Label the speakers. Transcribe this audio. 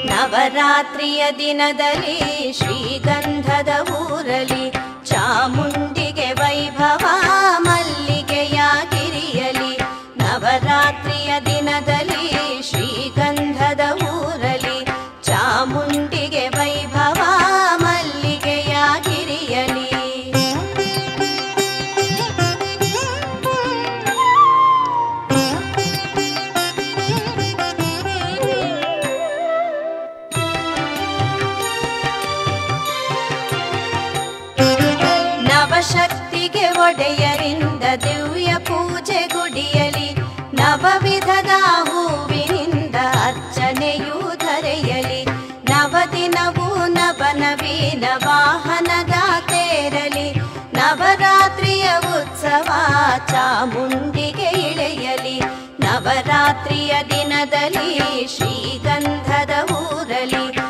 Speaker 1: ನವರಾತ್ರಿಯ ದಿನದಲ್ಲಿ ಶ್ರೀಗಂಧದ ಊರಲಿ ಚಾಮುಂಡಿಗೆ ವೈಭವ ಮಲ್ಲಿಗೆಯ ಗಿರಿಯಲಿ ನವರಾತ್ರಿಯ ದಿನದಲ್ಲಿ ಶ್ರೀಗಂಧದ ಊರಲಿ ಚಾಮುಂಡಿಗೆ ವೈಭವ ಮಲ್ಲಿಗೆಯ ಗಿರಿಯಲಿ ನವಶಕ್ತಿಗೆ ಒಡೆಯರಿಂದ ದಿವ್ಯ ಪೂಜೆ ಗುಡಿಯಲಿ ನವವಿಧದ ಹೂವಿನಿಂದ ಅರ್ಚನೆಯೂ ಧರೆಯಲಿ ನವದಿನವೂ ನವನವೀನ ವಾಹನದ ತೇರಲಿ ನವರಾತ್ರಿಯ ಉತ್ಸವ ಚಾಮುಂಡಿಗೆ ಇಳೆಯಲಿ ನವರಾತ್ರಿಯ ದಿನದಲ್ಲಿ ಶ್ರೀಗಂಧದ ಊರಲಿ